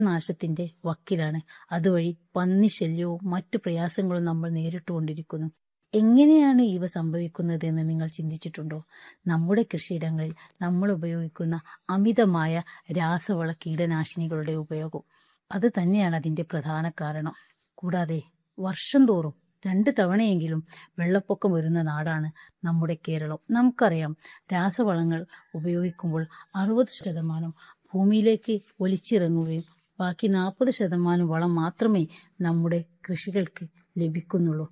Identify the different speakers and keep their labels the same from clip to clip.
Speaker 1: നാശത്തിന്റെ വക്കിലാണ് അതുവഴി പന്നിശല്യവും മറ്റു പ്രയാസങ്ങളും നമ്മൾ നേരിട്ടുകൊണ്ടിരിക്കുന്നു എങ്ങനെയാണ് ഇവ സംഭവിക്കുന്നതെന്ന് നിങ്ങൾ ചിന്തിച്ചിട്ടുണ്ടോ നമ്മുടെ കൃഷിയിടങ്ങളിൽ നമ്മൾ ഉപയോഗിക്കുന്ന അമിതമായ രാസവള കീടനാശിനികളുടെ ഉപയോഗം അത് തന്നെയാണ് അതിന്റെ പ്രധാന കാരണം കൂടാതെ വർഷം തോറും രണ്ട് തവണയെങ്കിലും വെള്ളപ്പൊക്കം വരുന്ന നാടാണ് നമ്മുടെ കേരളം നമുക്കറിയാം രാസവളങ്ങൾ ഉപയോഗിക്കുമ്പോൾ അറുപത് ശതമാനം ഭൂമിയിലേക്ക് ഒലിച്ചിറങ്ങുകയും ബാക്കി നാൽപ്പത് ശതമാനം വളം മാത്രമേ നമ്മുടെ കൃഷികൾക്ക് ലഭിക്കുന്നുള്ളൂ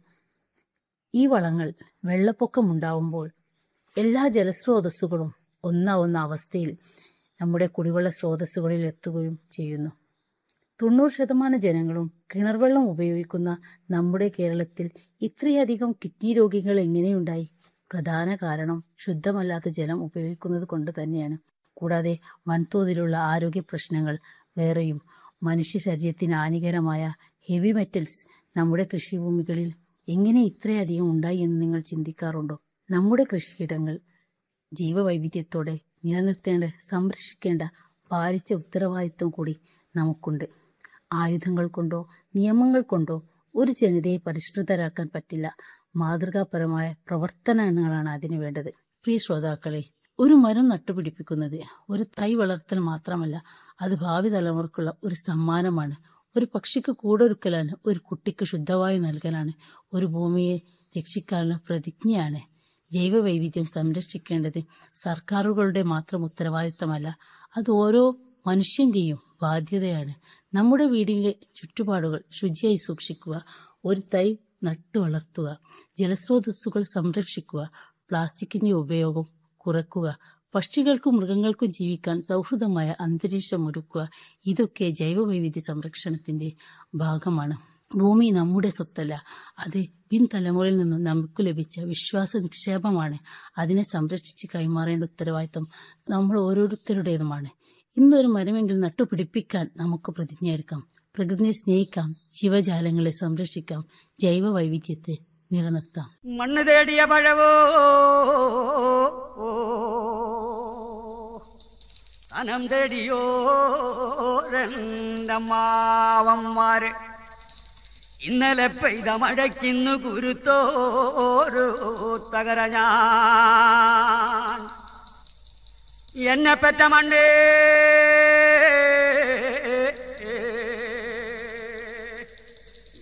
Speaker 1: ഈ വളങ്ങൾ വെള്ളപ്പൊക്കം ഉണ്ടാവുമ്പോൾ എല്ലാ ജലസ്രോതസ്സുകളും ഒന്നാവുന്ന അവസ്ഥയിൽ നമ്മുടെ കുടിവെള്ള സ്രോതസ്സുകളിൽ എത്തുകയും ചെയ്യുന്നു തൊണ്ണൂറ് ശതമാനം ജനങ്ങളും കിണർവെള്ളം ഉപയോഗിക്കുന്ന നമ്മുടെ കേരളത്തിൽ ഇത്രയധികം കിഡ്നി രോഗികൾ എങ്ങനെയുണ്ടായി പ്രധാന കാരണം ശുദ്ധമല്ലാത്ത ജലം ഉപയോഗിക്കുന്നത് കൊണ്ട് തന്നെയാണ് കൂടാതെ വൻതോതിലുള്ള ആരോഗ്യ പ്രശ്നങ്ങൾ വേറെയും മനുഷ്യ ശരീരത്തിന് ഹാനികരമായ ഹെവി മെറ്റൽസ് നമ്മുടെ കൃഷിഭൂമികളിൽ എങ്ങനെ ഇത്രയധികം ഉണ്ടായി എന്ന് നിങ്ങൾ ചിന്തിക്കാറുണ്ടോ നമ്മുടെ കൃഷിയിടങ്ങൾ ജീവവൈവിധ്യത്തോടെ നിലനിർത്തേണ്ട സംരക്ഷിക്കേണ്ട ഭാരിച്ച ഉത്തരവാദിത്വം കൂടി നമുക്കുണ്ട് ആയുധങ്ങൾ കൊണ്ടോ നിയമങ്ങൾ കൊണ്ടോ ഒരു ജനതയെ പരിഷ്കൃതരാക്കാൻ പറ്റില്ല മാതൃകാപരമായ പ്രവർത്തനങ്ങളാണ് അതിനു വേണ്ടത് പ്രിയ ശ്രോതാക്കളെ ഒരു മരം നട്ടുപിടിപ്പിക്കുന്നത് ഒരു തൈ വളർത്തൽ മാത്രമല്ല അത് ഭാവി തലമുറക്കുള്ള ഒരു സമ്മാനമാണ് ഒരു പക്ഷിക്ക് കൂടൊരുക്കലാണ് ഒരു കുട്ടിക്ക് ശുദ്ധവായു നൽകലാണ് ഒരു ഭൂമിയെ രക്ഷിക്കാനുള്ള പ്രതിജ്ഞയാണ് ജൈവവൈവിധ്യം സംരക്ഷിക്കേണ്ടത് സർക്കാരുകളുടെ മാത്രം ഉത്തരവാദിത്തമല്ല അത് ഓരോ മനുഷ്യൻ്റെയും ബാധ്യതയാണ് നമ്മുടെ വീടിലെ ചുറ്റുപാടുകൾ ശുചിയായി സൂക്ഷിക്കുക ഒരു തൈ നട്ടു വളർത്തുക ജലസ്രോതസ്സുകൾ സംരക്ഷിക്കുക പ്ലാസ്റ്റിക്കിൻ്റെ ഉപയോഗം കുറയ്ക്കുക പക്ഷികൾക്കും മൃഗങ്ങൾക്കും ജീവിക്കാൻ സൗഹൃദമായ അന്തരീക്ഷം ഒരുക്കുക ഇതൊക്കെ ജൈവവൈവിധ്യ സംരക്ഷണത്തിൻ്റെ ഭാഗമാണ് ഭൂമി നമ്മുടെ സ്വത്തല്ല അത് പിൻതലമുറയിൽ നിന്നും നമുക്ക് ലഭിച്ച വിശ്വാസ നിക്ഷേപമാണ് അതിനെ സംരക്ഷിച്ച് കൈമാറേണ്ട ഉത്തരവാദിത്തം നമ്മൾ ഓരോരുത്തരുടേതുമാണ് ഇന്നൊരു മരമെങ്കിലും നട്ടുപിടിപ്പിക്കാൻ നമുക്ക് പ്രതിജ്ഞയെടുക്കാം പ്രകൃതിയെ സ്നേഹിക്കാം ജീവജാലങ്ങളെ സംരക്ഷിക്കാം ജൈവ വൈവിധ്യത്തെ നിലനിർത്താം
Speaker 2: മണ്ണ് തേടിയ പഴവോ ധനം തേടിയോ രണ്ടമ്മാവന്മാര് ഇന്നലെ പെയ്ത മഴയ്ക്കിന്നു കുരുത്തോരു തകര ഞാൻ എന്നെ പെറ്റ മണ്ണേ